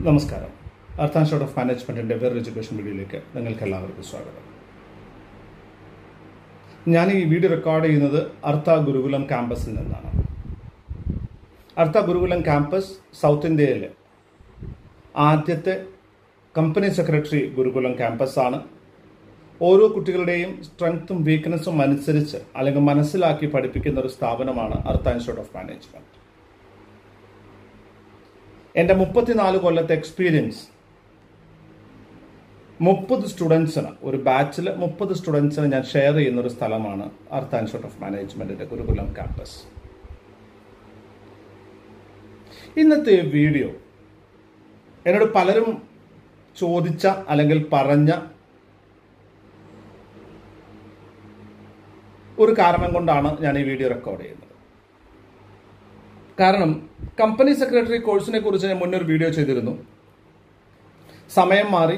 നമസ്കാരം അർത്ഥ institute of മാനേജ്മെന്റിന്റെ വേറെ എഡ്യൂക്കേഷൻ വീഡിയോയിലേക്ക് നിങ്ങൾക്ക് എല്ലാവർക്കും സ്വാഗതം ഞാൻ ഈ വീഡിയോ റെക്കോർഡ് ചെയ്യുന്നത് അർത്ഥ ഗുരുകുലം ക്യാമ്പസിൽ നിന്നാണ് അർത്ഥ ഗുരുകുലം ക്യാമ്പസ് സൗത്ത് ഇന്ത്യയിലെ ആദ്യത്തെ കമ്പനി സെക്രട്ടറി ഗുരുകുലം ക്യാമ്പസ് ആണ് ഓരോ കുട്ടികളുടെയും സ്ട്രെങ്ത്തും വീക്ക്നെസ്സും അനുസരിച്ച് അല്ലെങ്കിൽ മനസ്സിലാക്കി പഠിപ്പിക്കുന്ന ഒരു സ്ഥാപനമാണ് അർത്ഥ ഇൻസ്റ്റിറ്റ്യൂട്ട് ഓഫ് മാനേജ്മെന്റ് എൻ്റെ മുപ്പത്തിനാല് കൊല്ലത്തെ എക്സ്പീരിയൻസ് മുപ്പത് സ്റ്റുഡൻസിന് ഒരു ബാച്ചിൽ മുപ്പത് സ്റ്റുഡൻസിന് ഞാൻ ഷെയർ ചെയ്യുന്ന ഒരു സ്ഥലമാണ് അർത്ഥ ഇൻസ്റ്റിറ്റ്യൂട്ട് ഓഫ് മാനേജ്മെന്റിന്റെ ഗുരുകുലം ക്യാമ്പസ് ഇന്നത്തെ വീഡിയോ എന്നോട് പലരും ചോദിച്ച അല്ലെങ്കിൽ പറഞ്ഞ ഒരു കാരണം കൊണ്ടാണ് ഞാൻ ഈ വീഡിയോ റെക്കോർഡ് ചെയ്യുന്നത് കാരണം കമ്പനി സെക്രട്ടറി കോഴ്സിനെ കുറിച്ച് ഞാൻ മുന്നേ ഒരു വീഡിയോ ചെയ്തിരുന്നു സമയം മാറി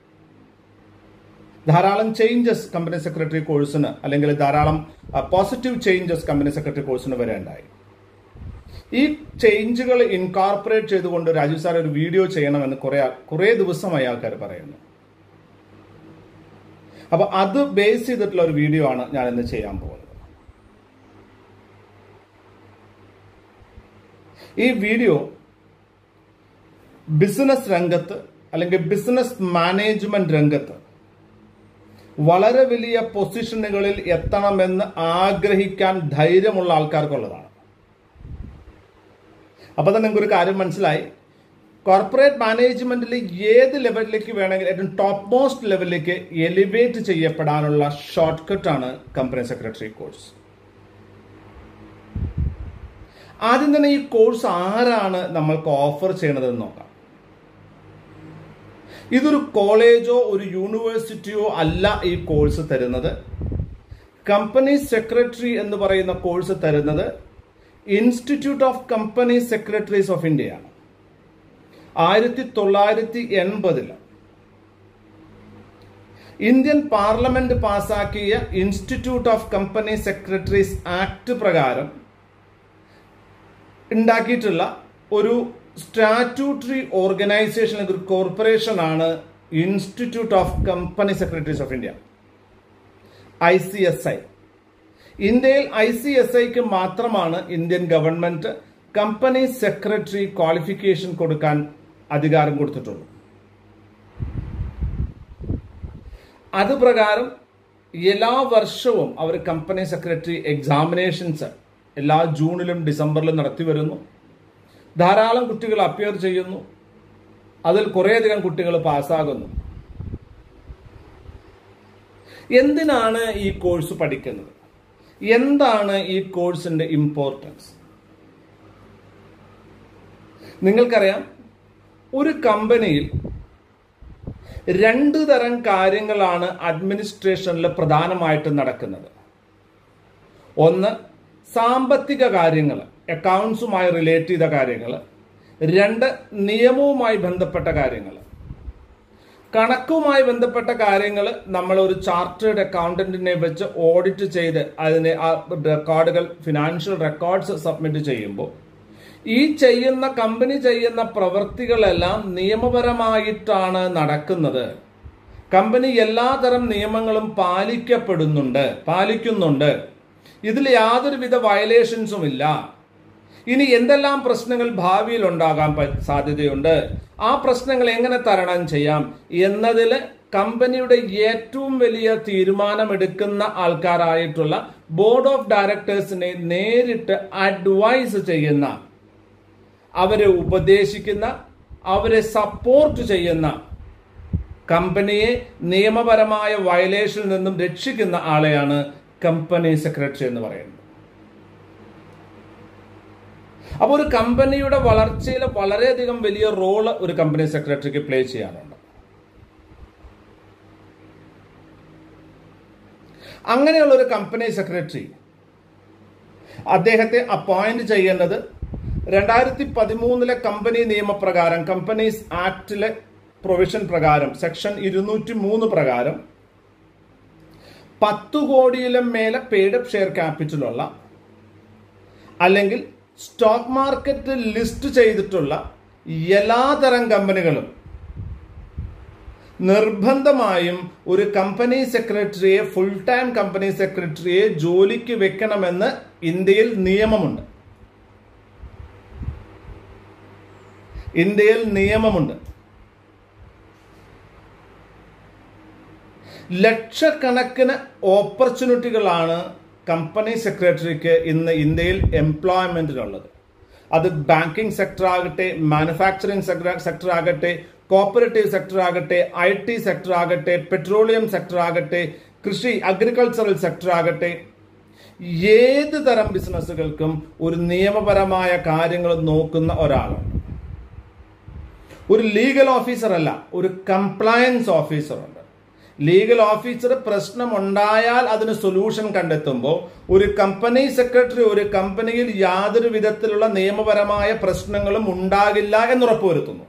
ധാരാളം ചേഞ്ചസ് കമ്പനി സെക്രട്ടറി കോഴ്സിന് അല്ലെങ്കിൽ ധാരാളം പോസിറ്റീവ് ചേഞ്ചസ് കമ്പനി സെക്രട്ടറി കോഴ്സിന് വരേണ്ടായി ഈ ചേഞ്ചുകൾ ഇൻകോർപ്പറേറ്റ് ചെയ്തുകൊണ്ട് രാജീവ് സാർ ഒരു വീഡിയോ ചെയ്യണമെന്ന് കുറെ കുറെ ദിവസമായി ആൾക്കാർ പറയുന്നു അപ്പൊ അത് ബേസ് ചെയ്തിട്ടുള്ള ഒരു വീഡിയോ ആണ് ഞാൻ ഇന്ന് ചെയ്യാൻ പോകുന്നത് ഈ വീഡിയോ ബിസിനസ് രംഗത്ത് അല്ലെങ്കിൽ ബിസിനസ് മാനേജ്മെന്റ് രംഗത്ത് വളരെ വലിയ പൊസിഷനുകളിൽ എത്തണമെന്ന് ആഗ്രഹിക്കാൻ ധൈര്യമുള്ള ആൾക്കാർക്കുള്ളതാണ് അപ്പൊ തന്നെ നിങ്ങൾക്ക് ഒരു കാര്യം മനസ്സിലായി കോർപ്പറേറ്റ് മാനേജ്മെന്റിൽ ഏത് ലെവലിലേക്ക് വേണമെങ്കിൽ ഏറ്റവും ടോപ്പ് മോസ്റ്റ് ലെവലിലേക്ക് എലിവേറ്റ് ചെയ്യപ്പെടാനുള്ള ഷോർട്ട് കട്ടാണ് കമ്പനി സെക്രട്ടറി കോഴ്സ് ആദ്യം തന്നെ ഈ കോഴ്സ് ആരാണ് നമ്മൾക്ക് ഓഫർ ചെയ്യണതെന്ന് നോക്കാം ഇതൊരു കോളേജോ ഒരു യൂണിവേഴ്സിറ്റിയോ അല്ല ഈ കോഴ്സ് തരുന്നത് കമ്പനി സെക്രട്ടറി എന്ന് പറയുന്ന കോഴ്സ് തരുന്നത് institute of company secretaries of ഇന്ത്യയാണ് ആയിരത്തി തൊള്ളായിരത്തി എൺപതില് ഇന്ത്യൻ പാർലമെന്റ് പാസാക്കിയ institute of company secretaries act പ്രകാരം ഉണ്ടാക്കിയിട്ടുള്ള ഒരു സ്റ്റാറ്റ്യൂട്ടറി ഓർഗനൈസേഷൻ ഒരു കോർപ്പറേഷൻ ആണ് institute of company secretaries of India I C S I ഇന്ത്യയിൽ ഐ സി എസ് ഐക്ക് മാത്രമാണ് Indian government company secretary qualification കൊടുക്കാൻ അധികാരം കൊടുത്തിട്ടുള്ളൂ അത് പ്രകാരം എല്ലാ വർഷവും അവർ കമ്പനി സെക്രട്ടറി എക്സാമിനേഷൻസ് എല്ലാ ജൂണിലും ഡിസംബറിലും നടത്തി വരുന്നു ധാരാളം കുട്ടികൾ അപ്പിയർ ചെയ്യുന്നു അതിൽ കുറേയധികം കുട്ടികൾ പാസ്സാകുന്നു എന്തിനാണ് ഈ കോഴ്സ് പഠിക്കുന്നത് എന്താണ് ഈ കോഴ്സിന്റെ ഇമ്പോർട്ടൻസ് നിങ്ങൾക്കറിയാം ഒരു കമ്പനിയിൽ രണ്ട് തരം കാര്യങ്ങളാണ് അഡ്മിനിസ്ട്രേഷനിൽ പ്രധാനമായിട്ടും നടക്കുന്നത് ഒന്ന് സാമ്പത്തിക കാര്യങ്ങൾ അക്കൗണ്ട്സുമായി റിലേറ്റ് ചെയ്ത കാര്യങ്ങൾ രണ്ട് നിയമവുമായി ബന്ധപ്പെട്ട കാര്യങ്ങൾ കണക്കുമായി ബന്ധപ്പെട്ട കാര്യങ്ങൾ നമ്മൾ ഒരു ചാർട്ടേഡ് അക്കൗണ്ടന്റിനെ വെച്ച് ഓഡിറ്റ് ചെയ്ത് അതിനെ ആ റെക്കോർഡുകൾ ഫിനാൻഷ്യൽ റെക്കോർഡ്സ് സബ്മിറ്റ് ചെയ്യുമ്പോൾ ഈ ചെയ്യുന്ന കമ്പനി ചെയ്യുന്ന പ്രവൃത്തികളെല്ലാം നിയമപരമായിട്ടാണ് നടക്കുന്നത് കമ്പനി എല്ലാതരം നിയമങ്ങളും പാലിക്കപ്പെടുന്നുണ്ട് പാലിക്കുന്നുണ്ട് ഇതിൽ യാതൊരുവിധ വയലേഷൻസും ഇല്ല ഇനി എന്തെല്ലാം പ്രശ്നങ്ങൾ ഭാവിയിൽ ഉണ്ടാകാൻ സാധ്യതയുണ്ട് ആ പ്രശ്നങ്ങൾ എങ്ങനെ തരണം ചെയ്യാം എന്നതിൽ കമ്പനിയുടെ ഏറ്റവും വലിയ തീരുമാനമെടുക്കുന്ന ആൾക്കാരായിട്ടുള്ള ബോർഡ് ഓഫ് ഡയറക്ടേഴ്സിനെ നേരിട്ട് അഡ്വൈസ് ചെയ്യുന്ന അവരെ ഉപദേശിക്കുന്ന അവരെ സപ്പോർട്ട് ചെയ്യുന്ന കമ്പനിയെ നിയമപരമായ വയലേഷനിൽ നിന്നും രക്ഷിക്കുന്ന ആളെയാണ് കമ്പനി സെക്രട്ടറി എന്ന് പറയുന്നത് അപ്പോൾ ഒരു കമ്പനിയുടെ വളർച്ചയിൽ വളരെയധികം വലിയ റോള് ഒരു കമ്പനി സെക്രട്ടറിക്ക് പ്ലേ ചെയ്യാനുണ്ട് അങ്ങനെയുള്ള ഒരു കമ്പനി സെക്രട്ടറി അദ്ദേഹത്തെ അപ്പോയിന്റ് ചെയ്യുന്നത് രണ്ടായിരത്തി പതിമൂന്നിലെ കമ്പനി നിയമപ്രകാരം കമ്പനീസ് ആക്ടിലെ പ്രൊവിഷൻ പ്രകാരം സെക്ഷൻ ഇരുന്നൂറ്റി മൂന്ന് പ്രകാരം പത്തു കോടിയിലും മേലെ പെയ്ഡ് ഷെയർ ക്യാപിറ്റലുള്ള അല്ലെങ്കിൽ സ്റ്റോക്ക് മാർക്കറ്റിൽ ലിസ്റ്റ് ചെയ്തിട്ടുള്ള എല്ലാതരം കമ്പനികളും നിർബന്ധമായും ഒരു കമ്പനി സെക്രട്ടറിയെ ഫുൾ ടൈം കമ്പനി സെക്രട്ടറിയെ ജോലിക്ക് വെക്കണമെന്ന് ഇന്ത്യയിൽ നിയമമുണ്ട് ഇന്ത്യയിൽ നിയമമുണ്ട് ലക്ഷക്കണക്കിന് ഓപ്പർച്യൂണിറ്റികളാണ് കമ്പനി സെക്രട്ടറിക്ക് ഇന്ന് ഇന്ത്യയിൽ എംപ്ലോയ്മെന്റിലുള്ളത് അത് ബാങ്കിങ് സെക്ടർ ആകട്ടെ മാനുഫാക്ചറിംഗ് സെക്ടർ ആകട്ടെ കോപ്പറേറ്റീവ് സെക്ടർ ആകട്ടെ ഐ ടി സെക്ടർ ആകട്ടെ പെട്രോളിയം സെക്ടർ ആകട്ടെ കൃഷി അഗ്രികൾച്ചറൽ സെക്ടർ ആകട്ടെ ഏത് തരം ബിസിനസ്സുകൾക്കും ഒരു നിയമപരമായ കാര്യങ്ങൾ നോക്കുന്ന ഒരാളാണ് ഒരു ലീഗൽ ഓഫീസർ അല്ല ഒരു കംപ്ലയൻസ് ഓഫീസർ ഉണ്ട് ലീഗൽ ഓഫീസർ പ്രശ്നം ഉണ്ടായാൽ അതിന് സൊല്യൂഷൻ കണ്ടെത്തുമ്പോൾ ഒരു കമ്പനി സെക്രട്ടറി ഒരു കമ്പനിയിൽ യാതൊരു വിധത്തിലുള്ള നിയമപരമായ പ്രശ്നങ്ങളും ഉണ്ടാകില്ല എന്ന് ഉറപ്പുവരുത്തുന്നു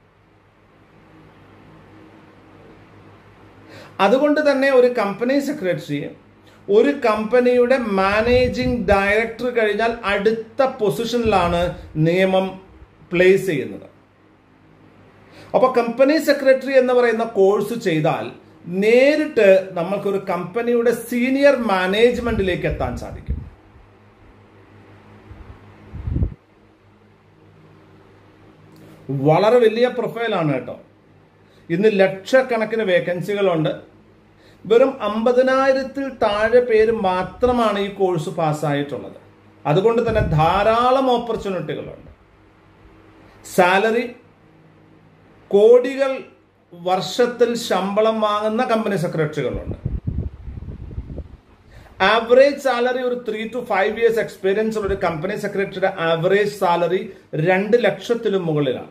അതുകൊണ്ട് തന്നെ ഒരു കമ്പനി സെക്രട്ടറി ഒരു കമ്പനിയുടെ മാനേജിംഗ് ഡയറക്ടർ കഴിഞ്ഞാൽ അടുത്ത പൊസിഷനിലാണ് നിയമം പ്ലേസ് ചെയ്യുന്നത് അപ്പൊ കമ്പനി സെക്രട്ടറി എന്ന് പറയുന്ന കോഴ്സ് ചെയ്താൽ നേരിട്ട് നമ്മൾക്കൊരു കമ്പനിയുടെ സീനിയർ മാനേജ്മെന്റിലേക്ക് എത്താൻ സാധിക്കും വളരെ വലിയ പ്രൊഫൈലാണ് കേട്ടോ ഇന്ന് ലക്ഷക്കണക്കിന് വേക്കൻസികളുണ്ട് വെറും അമ്പതിനായിരത്തിൽ താഴെ പേര് മാത്രമാണ് ഈ കോഴ്സ് പാസ്സായിട്ടുള്ളത് അതുകൊണ്ട് തന്നെ ധാരാളം ഓപ്പർച്യൂണിറ്റികളുണ്ട് സാലറി കോടികൾ വർഷത്തിൽ ശമ്പളം വാങ്ങുന്ന കമ്പനി സെക്രട്ടറികളുണ്ട് ആവറേജ് സാലറി ഒരു three to five years experience ഉള്ള ഒരു കമ്പനി സെക്രട്ടറിയുടെ ആവറേജ് സാലറി രണ്ട് ലക്ഷത്തിലും മുകളിലാണ്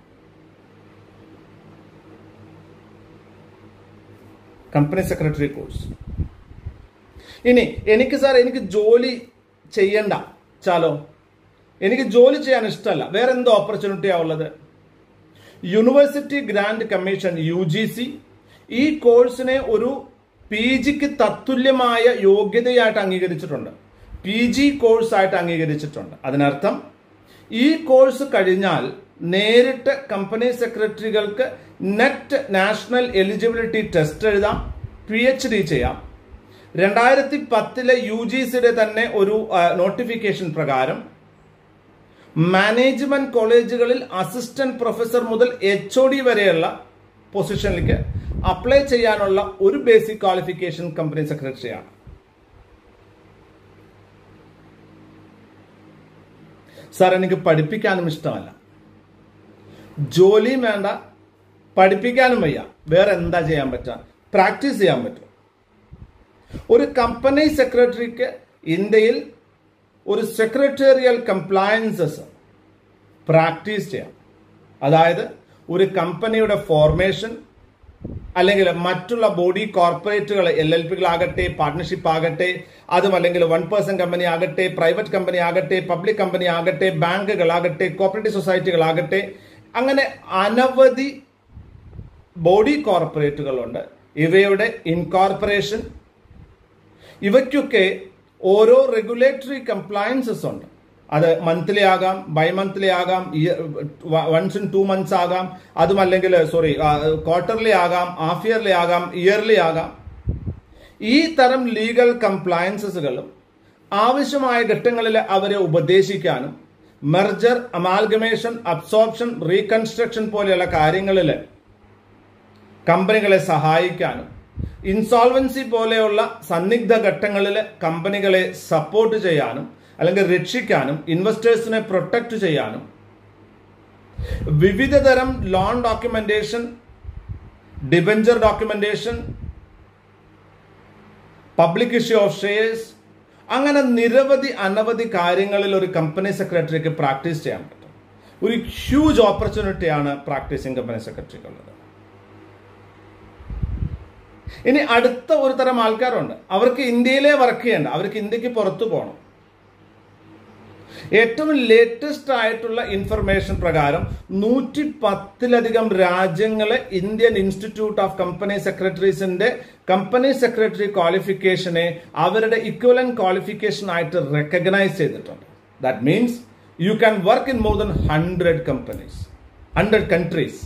കമ്പനി സെക്രട്ടറി കോഴ്സ് ഇനി എനിക്ക് സാർ എനിക്ക് ജോലി ചെയ്യണ്ട ചാലോ എനിക്ക് ജോലി ചെയ്യാൻ ഇഷ്ടമല്ല വേറെ എന്തോ ഓപ്പർച്യൂണിറ്റിയാ ഉള്ളത് university grant commission U G C ഈ കോഴ്സിനെ ഒരു പി ജിക്ക് തത്തുല്യമായ യോഗ്യതയായിട്ട് അംഗീകരിച്ചിട്ടുണ്ട് പി ജി കോഴ്സ് ആയിട്ട് അംഗീകരിച്ചിട്ടുണ്ട് അതിനർത്ഥം ഈ കോഴ്സ് കഴിഞ്ഞാൽ നേരിട്ട് കമ്പനി സെക്രട്ടറികൾക്ക് നെറ്റ് നാഷണൽ എലിജിബിലിറ്റി ടെസ്റ്റ് എഴുതാം പി എച്ച് ഡി ചെയ്യാം രണ്ടായിരത്തി പത്തിലെ യു ജി സിയുടെ തന്നെ ഒരു നോട്ടിഫിക്കേഷൻ പ്രകാരം മാനേജ്മെന്റ് കോളേജുകളിൽ അസിസ്റ്റന്റ് പ്രൊഫസർ മുതൽ എച്ച് ഒ ഡി വരെയുള്ള പൊസിഷനിലേക്ക് അപ്ലൈ ചെയ്യാനുള്ള ഒരു ബേസിക് ക്വാളിഫിക്കേഷൻ കമ്പനി സെക്രട്ടറിയാണ് സാർ എനിക്ക് പഠിപ്പിക്കാനും ഇഷ്ടമല്ല ജോലിയും വേണ്ട പഠിപ്പിക്കാനും വയ്യ വേറെ എന്താ ചെയ്യാൻ പറ്റുക പ്രാക്ടീസ് ചെയ്യാൻ പറ്റും ഒരു കമ്പനി സെക്രട്ടറിക്ക് ഇന്ത്യയിൽ ഒരു സെക്രട്ടേറിയൽ കംപ്ലയൻസസ് പ്രാക്ടീസ് ചെയ്യാം അതായത് ഒരു കമ്പനിയുടെ ഫോർമേഷൻ അല്ലെങ്കിൽ മറ്റുള്ള ബോഡി കോർപ്പറേറ്റുകൾ എൽ എൽ പികളാകട്ടെ പാർട്ട്ണർഷിപ്പ് ആകട്ടെ അതും അല്ലെങ്കിൽ വൺ പേഴ്സൺ കമ്പനി ആകട്ടെ പ്രൈവറ്റ് കമ്പനി ആകട്ടെ പബ്ലിക് കമ്പനി ആകട്ടെ ബാങ്കുകളാകട്ടെ കോപ്പറേറ്റീവ് സൊസൈറ്റികളാകട്ടെ അങ്ങനെ അനവധി ബോഡി കോർപ്പറേറ്റുകളുണ്ട് ഇവയുടെ ഇൻകോർപ്പറേഷൻ ഇവയ്ക്കൊക്കെ ഓരോ റെഗുലേറ്ററി കംപ്ലയൻസസ് ഉണ്ട് അത് മന്ത്ലി ആകാം ബൈ മന്ത്ലി ആകാം വൺസ് ഇൻ ടു മന്ത്സ് ആകാം അതും അല്ലെങ്കിൽ സോറി ക്വാർട്ടർലി ആകാം ഹാഫ് ഇയർലി ആകാം ഇയർലി ആകാം ഈ തരം ലീഗൽ കംപ്ലയൻസസുകളും ആവശ്യമായ ഘട്ടങ്ങളിൽ അവരെ ഉപദേശിക്കാനും മെർജർ അമാൽഗമേഷൻ അബ്സോർപ്ഷൻ റീകൺസ്ട്രക്ഷൻ പോലെയുള്ള കാര്യങ്ങളിൽ കമ്പനികളെ സഹായിക്കാനും ഇൻസോൾവൻസി പോലെയുള്ള സന്നിഗ്ധ ഘട്ടങ്ങളിൽ കമ്പനികളെ സപ്പോർട്ട് ചെയ്യാനും അല്ലെങ്കിൽ രക്ഷിക്കാനും ഇൻവെസ്റ്റേഴ്സിനെ പ്രൊട്ടക്ട് ചെയ്യാനും വിവിധ തരം loan documentation debenture documentation public issue of shares അങ്ങനെ നിരവധി അനവധി കാര്യങ്ങളിൽ ഒരു കമ്പനി സെക്രട്ടറിക്ക് പ്രാക്ടീസ് ചെയ്യാൻ പറ്റും ഒരു ഹ്യൂജ് ഓപ്പർച്യൂണിറ്റിയാണ് പ്രാക്ടീസിങ് കമ്പനി സെക്രട്ടറിക്കുള്ളത് ഇനി അടുത്ത ഒരു തരം ആൾക്കാരുണ്ട് അവർക്ക് ഇന്ത്യയിലെ വർക്ക് ചെയ്യണ്ട അവർക്ക് ഇന്ത്യക്ക് പുറത്തു പോകണം ഏറ്റവും ലേറ്റസ്റ്റ് ആയിട്ടുള്ള ഇൻഫർമേഷൻ പ്രകാരം നൂറ്റി പത്തിലധികം രാജ്യങ്ങളെ ഇന്ത്യൻ ഇൻസ്റ്റിറ്റ്യൂട്ട് ഓഫ് കമ്പനി സെക്രട്ടറീസിന്റെ കമ്പനി സെക്രട്ടറി ക്വാളിഫിക്കേഷനെ അവരുടെ ഇക്വലൻ ക്വാളിഫിക്കേഷൻ ആയിട്ട് റെക്കഗ്നൈസ് ചെയ്തിട്ടുണ്ട് that means you can work in more than hundred companies hundred countries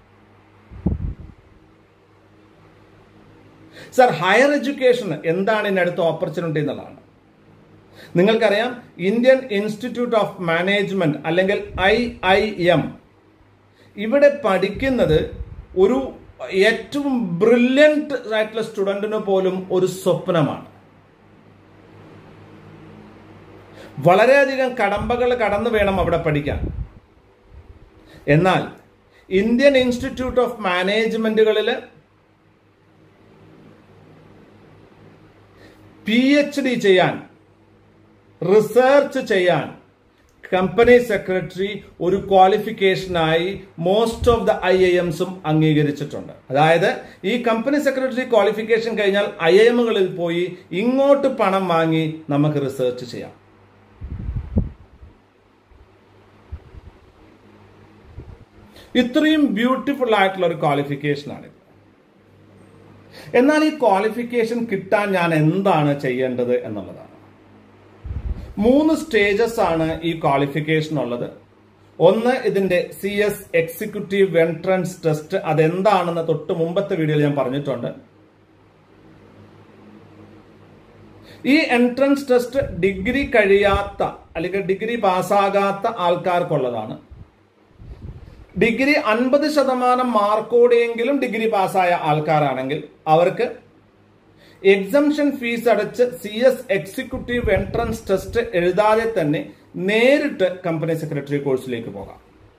sir higher education എന്താണ് ഇനി അടുത്ത ഓപ്പർച്യൂണിറ്റി എന്നുള്ളതാണ് നിങ്ങൾക്കറിയാം ഇന്ത്യൻ ഇൻസ്റ്റിറ്റ്യൂട്ട് ഓഫ് മാനേജ്മെന്റ് അല്ലെങ്കിൽ ഐ ഐ എം ഇവിടെ പഠിക്കുന്നത് ഒരു ഏറ്റവും ബ്രില്യൻറ്റ് ആയിട്ടുള്ള സ്റ്റുഡൻറ്റിന് പോലും ഒരു സ്വപ്നമാണ് വളരെയധികം കടമ്പകൾ കടന്നു വേണം അവിടെ പഠിക്കാൻ എന്നാൽ ഇന്ത്യൻ ഇൻസ്റ്റിറ്റ്യൂട്ട് ഓഫ് മാനേജ്മെന്റുകളിൽ പി എച്ച് ഡി ചെയ്യാൻ റിസർച്ച് ചെയ്യാൻ കമ്പനി സെക്രട്ടറി ഒരു ക്വാളിഫിക്കേഷനായി most of the I I എംസും അംഗീകരിച്ചിട്ടുണ്ട് അതായത് ഈ കമ്പനി സെക്രട്ടറി ക്വാളിഫിക്കേഷൻ കഴിഞ്ഞാൽ ഐ ഐ എമ്മുകളിൽ പോയി ഇങ്ങോട്ട് പണം വാങ്ങി നമുക്ക് റിസർച്ച് ചെയ്യാം ഇത്രയും ബ്യൂട്ടിഫുൾ ആയിട്ടുള്ള ഒരു ക്വാളിഫിക്കേഷനാണിത് എന്നാൽ ഈ ക്വാളിഫിക്കേഷൻ കിട്ടാൻ ഞാൻ എന്താണ് ചെയ്യേണ്ടത് എന്നുള്ളതാണ് മൂന്ന് സ്റ്റേജസ് ആണ് ഈ ക്വാളിഫിക്കേഷൻ ഉള്ളത് ഒന്ന് ഇതിന്റെ C S executive entrance test അതെന്താണെന്ന് തൊട്ട് മുമ്പത്തെ വീഡിയോയിൽ ഞാൻ പറഞ്ഞിട്ടുണ്ട് ഈ എൻട്രൻസ് ടെസ്റ്റ് ഡിഗ്രി കഴിയാത്ത അല്ലെങ്കിൽ ഡിഗ്രി പാസ്സാകാത്ത ആൾക്കാർക്കുള്ളതാണ് ഡിഗ്രി അൻപത് ശതമാനം മാർക്കോടെയെങ്കിലും ഡിഗ്രി പാസ്സായ ആൾക്കാരാണെങ്കിൽ അവർക്ക് എക്സംഷൻ ഫീസ് അടച്ച് C S executive entrance test എഴുതാതെ തന്നെ നേരിട്ട് കമ്പനി സെക്രട്ടറി കോഴ്സിലേക്ക് പോകാം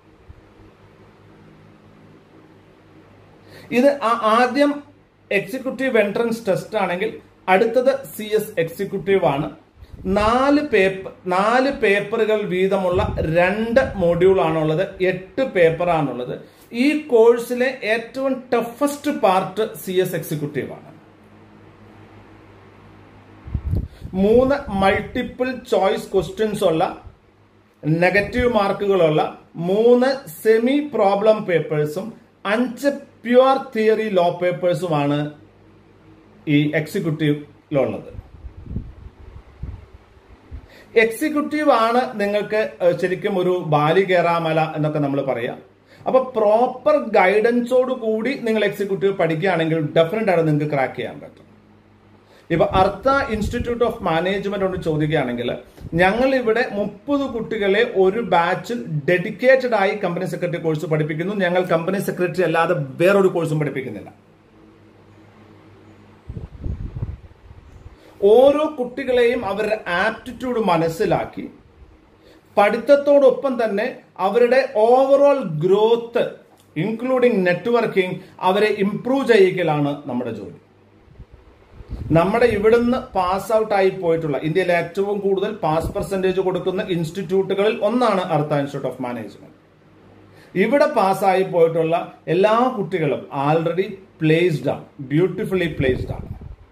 ഇത് ആദ്യം എക്സിക്യൂട്ടീവ് എൻട്രൻസ് ടെസ്റ്റ് ആണെങ്കിൽ അടുത്തത് സി എസ് എക്സിക്യൂട്ടീവ് ആണ് നാല് പേപ്പർ നാല് പേപ്പറുകൾ വീതമുള്ള രണ്ട് മൊഡ്യൂൾ ആണുള്ളത് എട്ട് പേപ്പർ ആണുള്ളത് ഈ കോഴ്സിലെ ഏറ്റവും toughest part C S executive ആണ് മൂന്ന് മൾട്ടിപ്പിൾ ചോയ്സ് ക്വസ്റ്റ്യൻസ് ഉള്ള നെഗറ്റീവ് മാർക്കുകളുള്ള മൂന്ന് സെമി പ്രോബ്ലം പേപ്പേഴ്സും അഞ്ച് പ്യുവർ തിയറി ലോ പേപ്പേഴ്സുമാണ് ഈ എക്സിക്യൂട്ടീവിലുള്ളത് എക്സിക്യൂട്ടീവ് ആണ് നിങ്ങൾക്ക് ശരിക്കും ഒരു ബാലികേറാമല എന്നൊക്കെ നമ്മൾ പറയാം അപ്പൊ പ്രോപ്പർ ഗൈഡൻസോട് കൂടി നിങ്ങൾ എക്സിക്യൂട്ടീവ് പഠിക്കുകയാണെങ്കിൽ ഡെഫിനറ്റ് ആയിട്ട് നിങ്ങൾക്ക് ക്രാക്ക് ചെയ്യാൻ പറ്റും ഇപ്പൊ അർത്ഥ ഇൻസ്റ്റിറ്റ്യൂട്ട് ഓഫ് മാനേജ്മെന്റ് ചോദിക്കുകയാണെങ്കിൽ ഞങ്ങൾ ഇവിടെ മുപ്പത് കുട്ടികളെ ഒരു ബാച്ചിൽ ഡെഡിക്കേറ്റഡ് ആയി കമ്പനി സെക്രട്ടറി കോഴ്സ് പഠിപ്പിക്കുന്നു ഞങ്ങൾ കമ്പനി സെക്രട്ടറി അല്ലാതെ വേറൊരു കോഴ്സും പഠിപ്പിക്കുന്നില്ല ഓരോ കുട്ടികളെയും അവരുടെ ആപ്റ്റിറ്റ്യൂഡ് മനസ്സിലാക്കി പഠിത്തത്തോടൊപ്പം തന്നെ അവരുടെ ഓവറോൾ ഗ്രോത്ത് ഇൻക്ലൂഡിംഗ് നെറ്റ്വർക്കിംഗ് അവരെ ഇംപ്രൂവ് ചെയ്യിക്കലാണ് നമ്മുടെ ജോലി നമ്മുടെ ഇവിടുന്ന് പാസ് ഔട്ട് ആയി പോയിട്ടുള്ള ഇന്ത്യയിലെ ഏറ്റവും കൂടുതൽ പാസ് പെർസെന്റേജ് കൊടുക്കുന്ന ഇൻസ്റ്റിറ്റ്യൂട്ടുകളിൽ ഒന്നാണ് അർത്ഥ ഇൻസ്റ്റിറ്റ്യൂട്ട് ഓഫ് മാനേജ്മെന്റ് ഇവിടെ പാസ്സായി പോയിട്ടുള്ള എല്ലാ കുട്ടികളും ആൾറെഡി പ്ലേസ്ഡ് ആണ് ബ്യൂട്ടിഫുള്ളി പ്ലേസ്ഡ് ആണ്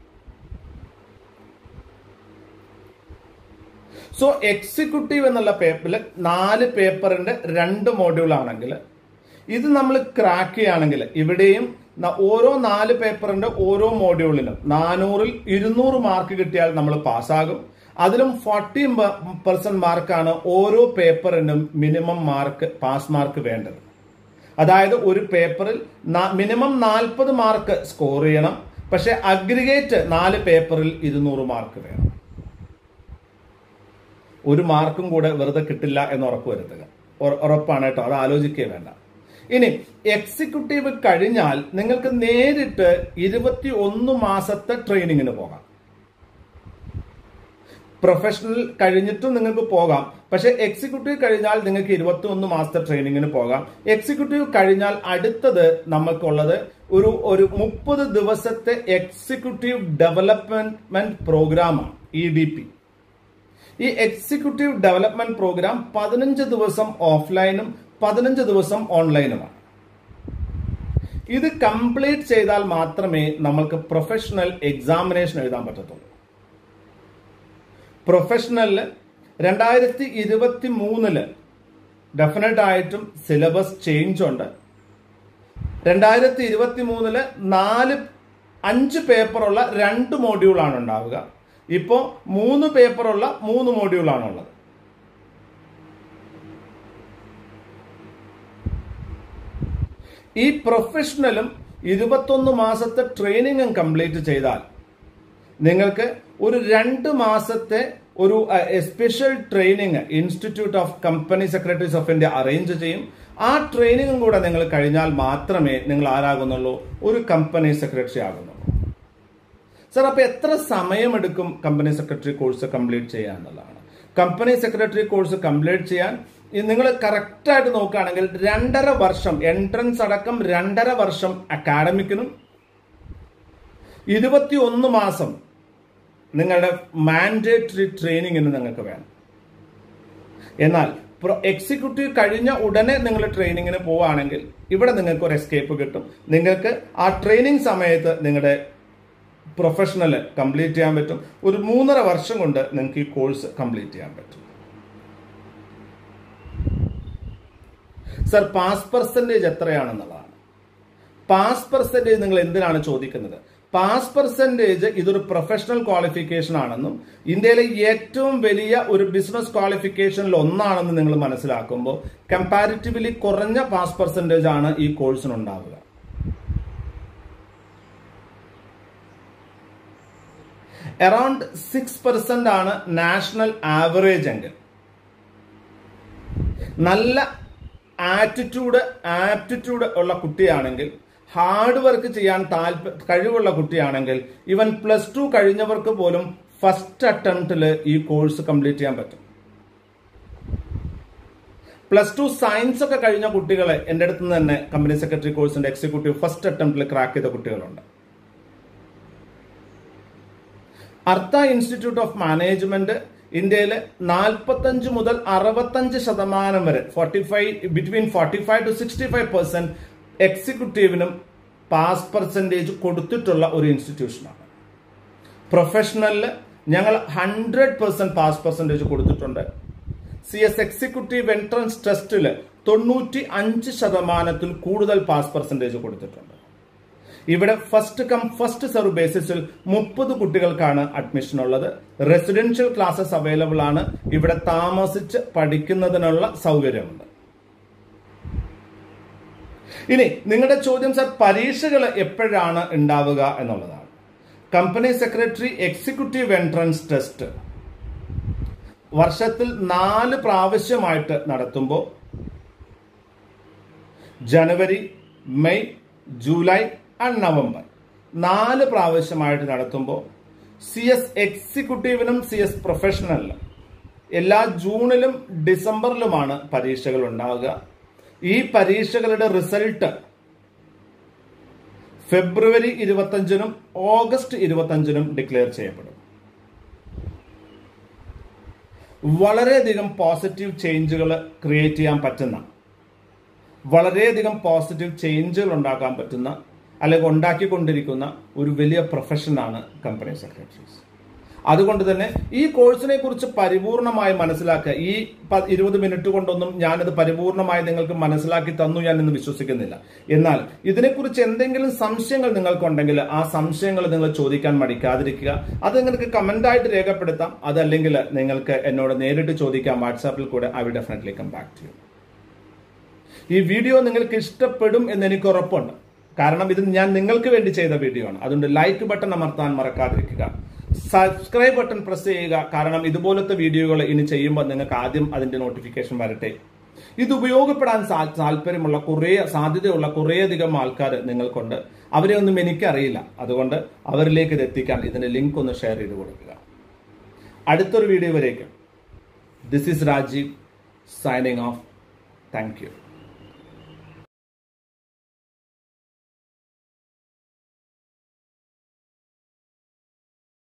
സോ എക്സിക്യൂട്ടീവ് എന്നുള്ള പേപ്പറിൽ നാല് പേപ്പറിന്റെ രണ്ട് മോഡ്യൂൾ ആണെങ്കിൽ ഇത് നമ്മൾ ക്രാക്ക് ചെയ്യുകയാണെങ്കിൽ ഇവിടെയും ഓരോ നാല് പേപ്പറിന്റെ ഓരോ മോഡ്യൂളിനും നാനൂറിൽ ഇരുന്നൂറ് മാർക്ക് കിട്ടിയാൽ നമ്മൾ പാസ്സാകും അതിലും ഫോർട്ടി പെർസെന്റ് മാർക്കാണ് ഓരോ പേപ്പറിനും മിനിമം മാർക്ക് പാസ് മാർക്ക് വേണ്ടത് അതായത് ഒരു പേപ്പറിൽ മിനിമം നാൽപ്പത് മാർക്ക് സ്കോർ ചെയ്യണം പക്ഷെ അഗ്രിഗേറ്റ് നാല് പേപ്പറിൽ ഇരുന്നൂറ് മാർക്ക് വേണം ഒരു മാർക്കും കൂടെ വെറുതെ കിട്ടില്ല എന്ന് ഉറപ്പുവരുത്തുക ഉറപ്പാണ് കേട്ടോ അത് ആലോചിക്കുക വേണ്ട ഇനി എക്സിക്യൂട്ടീവ് കഴിഞ്ഞാൽ നിങ്ങൾക്ക് നേരിട്ട് ഇരുപത്തി ഒന്ന് മാസത്തെ ട്രെയിനിങ്ങിന് പോകാം പ്രൊഫഷണൽ കഴിഞ്ഞിട്ടും നിങ്ങൾക്ക് പോകാം പക്ഷെ എക്സിക്യൂട്ടീവ് കഴിഞ്ഞാൽ നിങ്ങൾക്ക് ഇരുപത്തി ഒന്ന് മാസത്തെ ട്രെയിനിങ്ങിന് പോകാം എക്സിക്യൂട്ടീവ് കഴിഞ്ഞാൽ അടുത്തത് നമുക്കുള്ളത് ഒരു ഒരു മുപ്പത് ദിവസത്തെ എക്സിക്യൂട്ടീവ് ഡെവലപ്മെന്റ് പ്രോഗ്രാമാണ് ഇ ഡി പി ഈ എക്സിക്യൂട്ടീവ് ഡെവലപ്മെന്റ് പ്രോഗ്രാം പതിനഞ്ച് ദിവസം ഓഫ്ലൈനും പതിനഞ്ച് ദിവസം ഓൺലൈനുമാണ് ഇത് കംപ്ലീറ്റ് ചെയ്താൽ മാത്രമേ നമ്മൾക്ക് പ്രൊഫഷണൽ എക്സാമിനേഷൻ എഴുതാൻ പറ്റത്തുള്ളൂ പ്രൊഫഷണലില് രണ്ടായിരത്തി ഇരുപത്തി മൂന്നില് ഡെഫിനറ്റ് ആയിട്ടും സിലബസ് ചേഞ്ച് ഉണ്ട് രണ്ടായിരത്തി ഇരുപത്തി മൂന്നില് നാല് അഞ്ച് പേപ്പറുള്ള രണ്ട് മോഡ്യൂളാണ് ഉണ്ടാവുക ഇപ്പോൾ മൂന്ന് പേപ്പറുള്ള മൂന്ന് മോഡ്യൂളാണ് ഉള്ളത് ഈ പ്രൊഫഷണലും ഇരുപത്തൊന്ന് മാസത്തെ ട്രെയിനിങ്ങും കംപ്ലീറ്റ് ചെയ്താൽ നിങ്ങൾക്ക് ഒരു രണ്ട് മാസത്തെ ഒരു special training institute of company secretaries of India arrange ചെയ്യും ആ ട്രെയിനിങ്ങും കൂടെ നിങ്ങൾ കഴിഞ്ഞാൽ മാത്രമേ നിങ്ങൾ ആരാകുന്നുള്ളൂ ഒരു കമ്പനി സെക്രട്ടറി ആകുന്നുള്ളൂ സർ അപ്പൊ എത്ര സമയമെടുക്കും കമ്പനി സെക്രട്ടറി കോഴ്സ് കംപ്ലീറ്റ് ചെയ്യാൻ എന്നുള്ളതാണ് കമ്പനി സെക്രട്ടറി കോഴ്സ് കംപ്ലീറ്റ് ചെയ്യാൻ നിങ്ങൾ കറക്റ്റ് ആയിട്ട് നോക്കുകയാണെങ്കിൽ രണ്ടര വർഷം എൻട്രൻസ് അടക്കം രണ്ടര വർഷം അക്കാഡമിക്കിനും ഇരുപത്തി ഒന്ന് മാസം നിങ്ങളുടെ മാൻഡേറ്ററി ട്രെയിനിങ്ങിന് നിങ്ങൾക്ക് വേണം എന്നാൽ എക്സിക്യൂട്ടീവ് കഴിഞ്ഞ ഉടനെ നിങ്ങൾ ട്രെയിനിങ്ങിന് പോവുകയാണെങ്കിൽ ഇവിടെ നിങ്ങൾക്ക് ഒരു എസ്കേപ്പ് കിട്ടും നിങ്ങൾക്ക് ആ ട്രെയിനിങ് സമയത്ത് നിങ്ങളുടെ പ്രൊഫഷണൽ കംപ്ലീറ്റ് ചെയ്യാൻ പറ്റും ഒരു മൂന്നര വർഷം കൊണ്ട് നിങ്ങൾക്ക് ഈ കോഴ്സ് കംപ്ലീറ്റ് ചെയ്യാൻ പറ്റും സർ പാസ് പെർസെൻറ്റേജ് എത്രയാണെന്നുള്ളതാണ് പാസ് പെർസെൻറ്റേജ് നിങ്ങൾ എന്തിനാണ് ചോദിക്കുന്നത് പാസ് പെർസെൻറ്റേജ് ഇതൊരു പ്രൊഫഷണൽ ക്വാളിഫിക്കേഷൻ ആണെന്നും ഇന്ത്യയിലെ ഏറ്റവും വലിയ ഒരു ബിസിനസ് ക്വാളിഫിക്കേഷനിൽ ഒന്നാണെന്ന് നിങ്ങൾ മനസ്സിലാക്കുമ്പോൾ കമ്പാരിറ്റീവ്ലി കുറഞ്ഞ പാസ് പെർസെൻറ്റേജ് ആണ് ഈ കോഴ്സിനുണ്ടാവുക അറൌണ്ട് സിക്സ് പെർസെന്റ് ആണ് നാഷണൽ ആവറേജ് എങ്കിൽ നല്ല ആറ്റിറ്റ്യൂഡ് ആപ്റ്റിറ്റ്യൂഡ് ഉള്ള കുട്ടിയാണെങ്കിൽ ഹാർഡ് വർക്ക് ചെയ്യാൻ താല്പ കഴിവുള്ള കുട്ടിയാണെങ്കിൽ ഇവൻ പ്ലസ് ടു കഴിഞ്ഞവർക്ക് പോലും ഫസ്റ്റ് അറ്റംപ്റ്റിൽ ഈ കോഴ്സ് കംപ്ലീറ്റ് ചെയ്യാൻ പറ്റും പ്ലസ് ടു സയൻസ് ഒക്കെ കഴിഞ്ഞ കുട്ടികളെ എൻ്റെ അടുത്ത് നിന്ന് തന്നെ കമ്പനി സെക്രട്ടറി കോഴ്സിന്റെ എക്സിക്യൂട്ടീവ് ഫസ്റ്റ് അറ്റംപ്റ്റിൽ ക്രാക്ക് ചെയ്ത കുട്ടികളുണ്ട് അർത്ത ഇൻസ്റ്റിറ്റ്യൂട്ട് ഓഫ് മാനേജ്മെന്റ് ഇന്ത്യയിൽ നാൽപ്പത്തഞ്ച് മുതൽ അറുപത്തഞ്ച് ശതമാനം വരെ forty five between forty five to sixty five percent എക്സിക്യൂട്ടീവിനും പാസ് പെർസെൻറ്റേജ് കൊടുത്തിട്ടുള്ള ഒരു ഇൻസ്റ്റിറ്റ്യൂഷനാണ് പ്രൊഫഷണലിൽ ഞങ്ങൾ ഹൺഡ്രഡ് പെർസെന്റ് പാസ് പെർസെൻറ്റേജ് കൊടുത്തിട്ടുണ്ട് സി എസ് എക്സിക്യൂട്ടീവ് എൻട്രൻസ് ടെസ്റ്റിൽ തൊണ്ണൂറ്റി അഞ്ച് ശതമാനത്തിൽ കൂടുതൽ പാസ് പെർസെൻറ്റേജ് കൊടുത്തിട്ടുണ്ട് ഇവിടെ ഫസ്റ്റ് കം ഫസ്റ്റ് സെർവ് ബേസിസിൽ മുപ്പത് കുട്ടികൾക്കാണ് അഡ്മിഷൻ ഉള്ളത് റെസിഡൻഷ്യൽ ക്ലാസ്സസ് അവൈലബിൾ ആണ് ഇവിടെ താമസിച്ച് പഠിക്കുന്നതിനുള്ള സൗകര്യമുണ്ട് ഇനി നിങ്ങളുടെ ചോദ്യം സർ പരീക്ഷകൾ എപ്പോഴാണ് ഉണ്ടാവുക എന്നുള്ളതാണ് company secretary executive entrance test വർഷത്തിൽ നാല് പ്രാവശ്യമായിട്ട് നടത്തുമ്പോൾ January May July and November നാല് പ്രാവശ്യമായിട്ട് നടത്തുമ്പോൾ സി എസ് എക്സിക്യൂട്ടീവിനും സി എസ് പ്രൊഫഷണലിനും എല്ലാ ജൂണിലും ഡിസംബറിലുമാണ് പരീക്ഷകൾ ഉണ്ടാവുക ഈ പരീക്ഷകളുടെ റിസൾട്ട് ഫെബ്രുവരി ഇരുപത്തഞ്ചിനും ഓഗസ്റ്റ് ഇരുപത്തഞ്ചിനും ഡിക്ലെയർ ചെയ്യപ്പെടും വളരെയധികം പോസിറ്റീവ് ചേഞ്ചുകൾ ക്രിയേറ്റ് ചെയ്യാൻ പറ്റുന്ന വളരെയധികം പോസിറ്റീവ് ചേഞ്ചുകൾ ഉണ്ടാക്കാൻ പറ്റുന്ന അല്ലെങ്കിൽ ഉണ്ടാക്കിക്കൊണ്ടിരിക്കുന്ന ഒരു വലിയ പ്രൊഫഷനാണ് കമ്പനി സെക്രട്ടറീസ് അതുകൊണ്ട് തന്നെ ഈ കോഴ്സിനെ കുറിച്ച് പരിപൂർണമായി മനസ്സിലാക്കുക ഈ ഇരുപത് മിനിറ്റ് കൊണ്ടൊന്നും ഞാനത് പരിപൂർണമായി നിങ്ങൾക്ക് മനസ്സിലാക്കി തന്നു ഞാൻ എന്ന് വിശ്വസിക്കുന്നില്ല എന്നാൽ ഇതിനെക്കുറിച്ച് എന്തെങ്കിലും സംശയങ്ങൾ നിങ്ങൾക്കുണ്ടെങ്കിൽ ആ സംശയങ്ങൾ നിങ്ങൾ ചോദിക്കാൻ മടിക്കാതിരിക്കുക അത് നിങ്ങൾക്ക് കമന്റായിട്ട് രേഖപ്പെടുത്താം അതല്ലെങ്കിൽ നിങ്ങൾക്ക് എന്നോട് നേരിട്ട് ചോദിക്കാം വാട്സാപ്പിൽ കൂടെ I will definitely come back to you ഈ വീഡിയോ നിങ്ങൾക്ക് ഇഷ്ടപ്പെടും എന്ന് എനിക്ക് ഉറപ്പുണ്ട് കാരണം ഇത് ഞാൻ നിങ്ങൾക്ക് വേണ്ടി ചെയ്ത വീഡിയോ ആണ് അതുകൊണ്ട് ലൈക്ക് ബട്ടൺ അമർത്താൻ മറക്കാതിരിക്കുക സബ്സ്ക്രൈബ് ബട്ടൺ പ്രസ് ചെയ്യുക കാരണം ഇതുപോലത്തെ വീഡിയോകൾ ഇനി ചെയ്യുമ്പോൾ നിങ്ങൾക്ക് ആദ്യം അതിന്റെ നോട്ടിഫിക്കേഷൻ വരട്ടെ ഇത് ഉപയോഗപ്പെടാൻ താല്പര്യമുള്ള കുറേ സാധ്യതയുള്ള കുറേയധികം ആൾക്കാർ നിങ്ങൾക്കുണ്ട് അവരെ ഒന്നും എനിക്കറിയില്ല അതുകൊണ്ട് അവരിലേക്ക് ഇത് എത്തിക്കാൻ ഇതിന്റെ ലിങ്ക് ഒന്ന് ഷെയർ ചെയ്ത് കൊടുക്കുക അടുത്തൊരു വീഡിയോ വരേക്കും this is Rajeev signing off thank U